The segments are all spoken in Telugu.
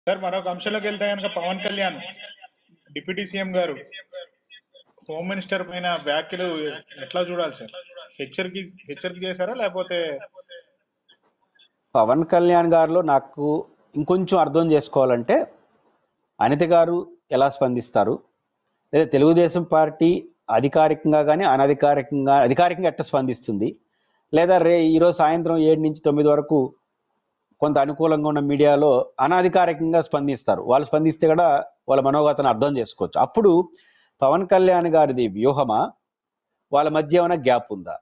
సార్ మరొక అంశంలోకి వెళ్తే కనుక Pawan Kalyan deputy CM garu home minister పైన వ్యాఖ్యలు ఎట్లా చూడాలి సార్ హెచ్చరిక హెచ్చరిక చేశారా లేకపోతే పవన్ కళ్యాణ్ గారిలో నాకు ఇంకొంచెం అర్థం చేసుకోవాలంటే అనిత గారు ఎలా స్పందిస్తారు లేదా తెలుగుదేశం పార్టీ అధికారికంగా కానీ అనధికారికంగా అధికారికంగా ఎట్ట స్పందిస్తుంది లేదా రే ఈరోజు సాయంత్రం ఏడు నుంచి తొమ్మిది వరకు కొంత అనుకూలంగా ఉన్న మీడియాలో అనధికారికంగా స్పందిస్తారు వాళ్ళు స్పందిస్తే కూడా వాళ్ళ మనోగతను అర్థం చేసుకోవచ్చు అప్పుడు పవన్ కళ్యాణ్ గారిది వ్యూహమా వాళ్ళ మధ్య ఏమైనా గ్యాప్ ఉందా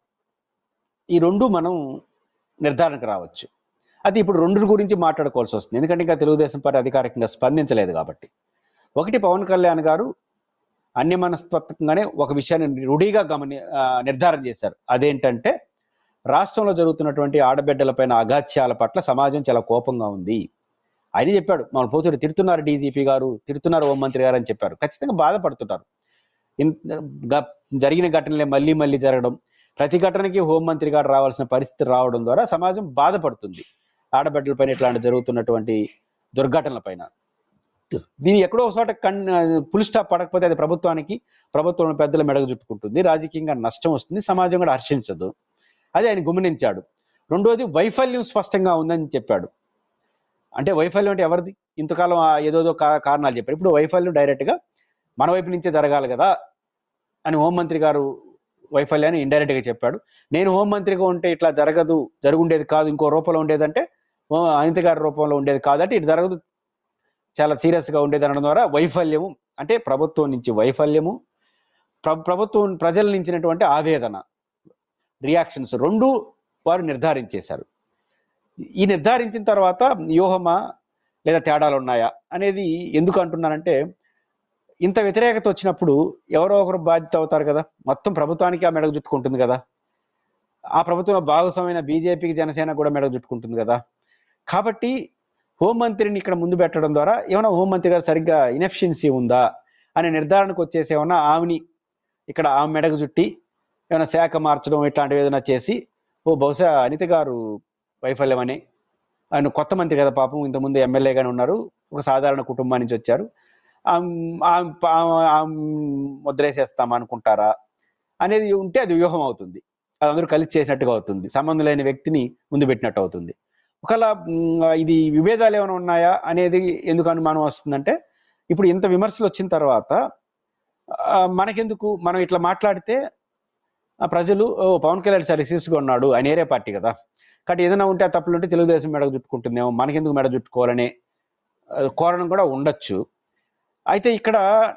ఈ రెండు మనం నిర్ధారణకు రావచ్చు అది ఇప్పుడు రెండు గురించి మాట్లాడుకోవాల్సి వస్తుంది ఎందుకంటే ఇంకా తెలుగుదేశం పార్టీ అధికారికంగా స్పందించలేదు కాబట్టి ఒకటి పవన్ కళ్యాణ్ గారు అన్య మనస్తత్వంగానే ఒక విషయాన్ని రూఢీగా గమని ఆ, నిర్ధారణ చేశారు అదేంటంటే రాష్ట్రంలో జరుగుతున్నటువంటి ఆడబిడ్డలపైన అగాత్యాల పట్ల సమాజం చాలా కోపంగా ఉంది ఆయన చెప్పాడు మమ్మల్ని పోతుడు తిడుతున్నారు డీజీపీ గారు తిడుతున్నారు హోంమంత్రి గారు అని చెప్పారు ఖచ్చితంగా బాధపడుతుంటారు ఇన్- గ- జరిగిన ఘటనలే మళ్ళీ మళ్ళీ జరగడం ప్రతి ఘటనకి హోంమంత్రి గారు రావాల్సిన పరిస్థితి రావడం ద్వారా సమాజం బాధపడుతుంది ఆడబిడ్డలపైన ఇట్లాంటి జరుగుతున్నటువంటి దుర్ఘటనలపైన దీని ఎక్కడో ఒక చోట కన్ ఫుల్ స్టాప్ పడకపోతే అది ప్రభుత్వానికి ప్రభుత్వం పెద్దల మెడకు చుట్టుకుంటుంది రాజకీయంగా నష్టం వస్తుంది సమాజం కూడా హర్షించదు అది ఆయన గమనించాడు రెండోది వైఫల్యం స్పష్టంగా ఉందని చెప్పాడు అంటే వైఫల్యం అంటే ఎవరిది ఇంతకాలం ఆ ఏదోదో కా- కారణాలు చెప్పారు ఇప్పుడు వైఫల్యం డైరెక్ట్గా మన వైపు నుంచే జరగాలి కదా అని హోంమంత్రి గారు వైఫల్యాన్ని ఇండైరెక్ట్ గా చెప్పాడు నేను హోంమంత్రిగా ఉంటే ఇట్లా జరగదు జరుగుండేది కాదు ఇంకో రూపంలో ఉండేదంటే ఓ అనిత గారి రూపంలో ఉండేది కాదంటే ఇటు జరగదు చాలా సీరియస్ గా ఉండేది అనడం ద్వారా వైఫల్యము అంటే ప్రభుత్వం నుంచి వైఫల్యము ప్ర- ప్రభుత్వం ప్రజల నుంచినటువంటి ఆవేదన రియాక్షన్స్ రెండు వారు నిర్ధారించేశారు ఈ నిర్ధారించిన తర్వాత వ్యూహమా లేదా తేడాలు ఉన్నాయా అనేది ఎందుకు అంటున్నానంటే ఇంత వ్యతిరేకత వచ్చినప్పుడు ఎవరో ఒకరు బాధ్యత అవుతారు కదా మొత్తం ప్రభుత్వానికి ఆ మెడకు చుట్టుకుంటుంది కదా ఆ ప్రభుత్వంలో భాగస్వామైన బీజేపీకి జనసేన కూడా మెడకు చుట్టుకుంటుంది కదా కాబట్టి హోంమంత్రిని ఇక్కడ ముందు పెట్టడం ద్వారా ఏమైనా హోంమంత్రి గారు సరిగ్గా ఇనెఫిషియన్సీ ఉందా అనే నిర్ధారణకు వచ్చేసి ఏమన్నా ఆమెని ఇక్కడ ఆమె మెడకు చుట్టి ఏమైనా శాఖ మార్చడం ఇట్లాంటివి ఏదైనా చేసి ఓ బహుశా అనిత గారు వైఫల్యం అని ఆయన కొత్త మంత్రి కదా పాపం ఇంతకుముందు ఎమ్మెల్యేగానే ఉన్నారు ఒక సాధారణ కుటుంబం నుంచి వచ్చారు ఆమ్- ఆమ్- ఆమ్- ఆమ్ ముద్రేసేస్తాం అనుకుంటారా అనేది ఉంటే అది వ్యూహం అవుతుంది అది అందరూ కలిసి చేసినట్టుగా అవుతుంది సంబంధం లేని వ్యక్తిని ముందు పెట్టినట్టు అవుతుంది ఒకవేళ మ్, ఇది విభేదాలు ఏమైనా ఉన్నాయా అనేది ఎందుకు అనుమానం వస్తుందంటే ఇప్పుడు ఇంత విమర్శలు వచ్చిన తర్వాత ఆ, మనకెందుకు మనం ఇట్లా మాట్లాడితే ఆ ప్రజలు ఓ పవన్ కళ్యాణ్ సార్ రిసీవ్స్గా ఉన్నాడు ఆయన ఏరే పార్టీ కదా కాబట్టి ఏదైనా ఉంటే ఆ తప్పులు ఉంటే తెలుగుదేశం మెడ చుట్టుకుంటుందేమో మనకెందుకు మెడ చుట్టుకోవాలనే ఆ, కోరడం కూడా ఉండొచ్చు అయితే ఇక్కడ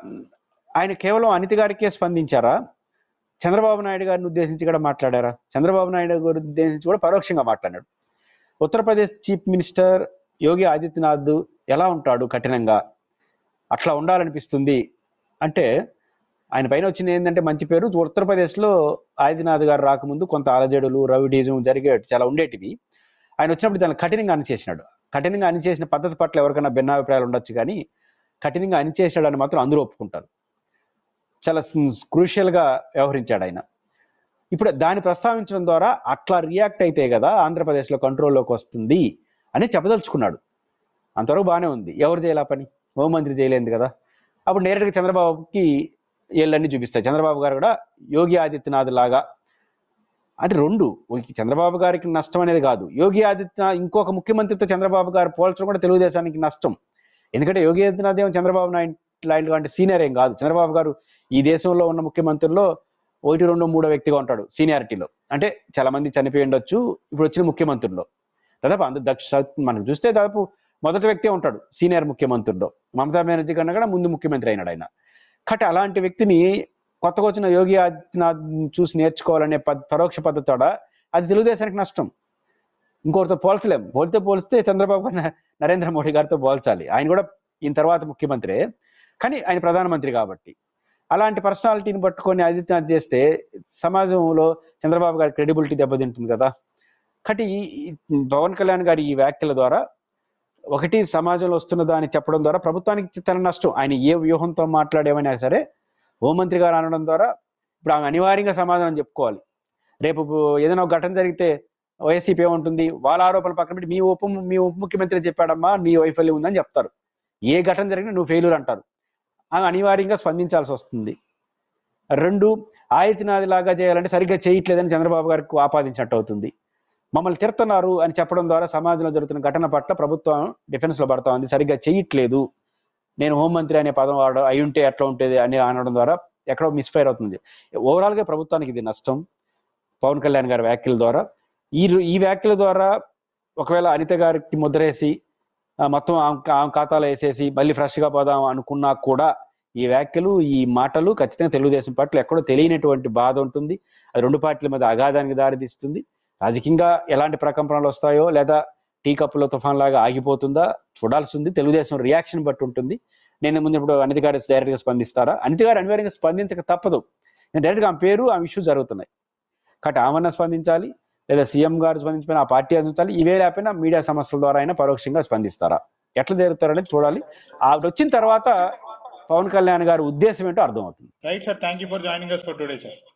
ఆయన కేవలం అనిత గారికే స్పందించారా చంద్రబాబు నాయుడు గారిని ఉద్దేశించి కూడా మాట్లాడారా చంద్రబాబు నాయుడు గారిని ఉద్దేశించి కూడా పరోక్షంగా మాట్లాడాడు ఉత్తరప్రదేశ్ చీఫ్ మినిస్టర్ యోగి ఆదిత్యనాథ్ ఎలా ఉంటాడు కఠినంగా అట్లా ఉండాలనిపిస్తుంది అంటే ఆయన పైన వచ్చిన ఏంటంటే మంచి పేరు ఉత్తరప్రదేశ్లో ఆదిత్యనాథ్ గారు రాకముందు కొంత అలజడులు రవిడీజం జరిగే చాలా ఉండేటివి ఆయన వచ్చినప్పుడు దాన్ని కఠినంగా అణిచేసినాడు కఠినంగా అణిచేసిన పద్ధతి పట్ల ఎవరికైనా భిన్నాభిప్రాయాలు ఉండొచ్చు కానీ కఠినంగా అణిచేసాడని మాత్రం అందరూ ఒప్పుకుంటారు చాలా క్రూషియల్ గా వ్యవహరించాడు ఆయన ఇప్పుడు దాన్ని ప్రస్తావించడం ద్వారా అట్లా రియాక్ట్ అయితే కదా ఆంధ్రప్రదేశ్లో కంట్రోల్లోకి వస్తుంది అని చెప్పదలుచుకున్నాడు అంతవరకు బాగానే ఉంది ఎవరు చేయాలి ఆ పని హోంమంత్రి చేయలేదు కదా అప్పుడు నేరుగా చంద్రబాబుకి ఏళ్ళన్నీ చూపిస్తాయి చంద్రబాబు గారు కూడా యోగి ఆదిత్యనాథ్ లాగా అది రెండు ఈ చంద్రబాబు గారికి నష్టం అనేది కాదు యోగి ఆదిత్యనాథ్ ఇంకొక ముఖ్యమంత్రితో చంద్రబాబు గారు పోల్చడం కూడా తెలుగుదేశానికి నష్టం ఎందుకంటే యోగి ఆదిత్యనాథ్ ఏమో చంద్రబాబు నాయుడు లాంటి లాంటి సీనియర్ ఏం కాదు చంద్రబాబు గారు ఈ దేశంలో ఉన్న ముఖ్యమంత్రుల్లో ఒకటి రెండు మూడో వ్యక్తిగా ఉంటాడు సీనియారిటీలో అంటే చాలా మంది చనిపోయి ఉండొచ్చు ఇప్పుడు వచ్చిన ముఖ్యమంత్రుల్లో దాదాపు అందరు దక్ష మనం చూస్తే దాదాపు మొదటి వ్యక్తే ఉంటాడు సీనియర్ ముఖ్యమంత్రుల్లో మమతా బెనర్జీ కన్నా కూడా ముందు ముఖ్యమంత్రి అయినాడు ఆయన కాబట్టి అలాంటి వ్యక్తిని కొత్తగా వచ్చిన యోగి ఆదిత్యనాథ్ చూసి నేర్చుకోవాలనే పద్- పరోక్ష పద్ధతితోడ అది తెలుగుదేశానికి నష్టం ఇంకొకరితో పోల్చలేం పోలితే పోలిస్తే చంద్రబాబు గారు న- నరేంద్ర మోడీ గారితో పోల్చాలి ఆయన కూడా ఈయన తర్వాత ముఖ్యమంత్రి కానీ ఆయన ప్రధానమంత్రి కాబట్టి అలాంటి పర్సనాలిటీని పట్టుకొని ఆదిత్యనాథ్ చేస్తే సమాజంలో చంద్రబాబు గారి క్రెడిబిలిటీ దెబ్బతింటుంది కదా కాబట్టి ఈ ఈ పవన్ కళ్యాణ్ గారి ఈ వ్యాఖ్యల ద్వారా ఒకటి సమాజంలో వస్తున్న దాన్ని చెప్పడం ద్వారా ప్రభుత్వానికి తన నష్టం ఆయన ఏ వ్యూహంతో మాట్లాడేమైనా సరే హోంమంత్రి గారు అనడం ద్వారా ఇప్పుడు ఆమె అనివార్యంగా సమాధానం చెప్పుకోవాలి రేపు ఏదైనా ఒక ఘటన జరిగితే వైసీపీ ఏముంటుంది వాళ్ళ ఆరోపణలు పక్కన పెట్టి మీ ఉప మీ ఉప ముఖ్యమంత్రి చెప్పాడమ్మా మీ వైఫల్యం ఉందని చెప్తారు ఏ ఘటన జరిగినా నువ్వు ఫెయిల్యూర్ అంటారు ఆమె అనివార్యంగా స్పందించాల్సి వస్తుంది రెండు ఆయతినాది లాగా చేయాలంటే సరిగ్గా చేయట్లేదని చంద్రబాబు గారికి ఆపాదించినట్టు అవుతుంది మమ్మల్ని తిడుతున్నారు అని చెప్పడం ద్వారా సమాజంలో జరుగుతున్న ఘటన పట్ల ప్రభుత్వం డిఫెన్స్ లో పడతా ఉంది సరిగ్గా చేయట్లేదు నేను హోంమంత్రి అనే పదం వాడ అయి ఉంటే ఎట్లా ఉంటుంది అని అనడం ద్వారా ఎక్కడో మిస్ఫైర్ అవుతుంది ఓవరాల్ గా ప్రభుత్వానికి ఇది నష్టం పవన్ కళ్యాణ్ గారి వ్యాఖ్యల ద్వారా ఈ ఈ వ్యాఖ్యల ద్వారా ఒకవేళ అనిత గారికి ముద్రేసి ఆ, మొత్తం ఆమె ఆమె ఖాతాలో వేసేసి మళ్ళీ ఫ్రెష్ గా పోదాం అనుకున్నా కూడా ఈ వ్యాఖ్యలు ఈ మాటలు ఖచ్చితంగా తెలుగుదేశం పార్టీలో ఎక్కడో తెలియనటువంటి బాధ ఉంటుంది అది రెండు పార్టీల మధ్య అగాధానికి దారితీస్తుంది రాజకీయంగా ఎలాంటి ప్రకంపనలు వస్తాయో లేదా టీ కప్పులో తుఫాన్ లాగా ఆగిపోతుందా చూడాల్సి ఉంది తెలుగుదేశం రియాక్షన్ బట్టి ఉంటుంది నేను ముందు ఇప్పుడు అనిత గారు డైరెక్ట్ గా స్పందిస్తారా అనిత గారు అనివార్యంగా స్పందించక తప్పదు డైరెక్ట్ గా ఆమె పేరు ఆమె ఇష్యూ జరుగుతున్నాయి కాబట్టి ఆమెన్న స్పందించాలి లేదా సీఎం గారు స్పందించకపోయినా ఆ పార్టీ అందించాలి ఇవే లేకపోయినా మీడియా సమస్యల ద్వారా అయినా పరోక్షంగా స్పందిస్తారా ఎట్లా జరుగుతారనేది చూడాలి ఆవిడ వచ్చిన తర్వాత పవన్ కళ్యాణ్ గారి ఉద్దేశం ఏంటో అర్థమవుతుంది right sir thank you for joining us for today sir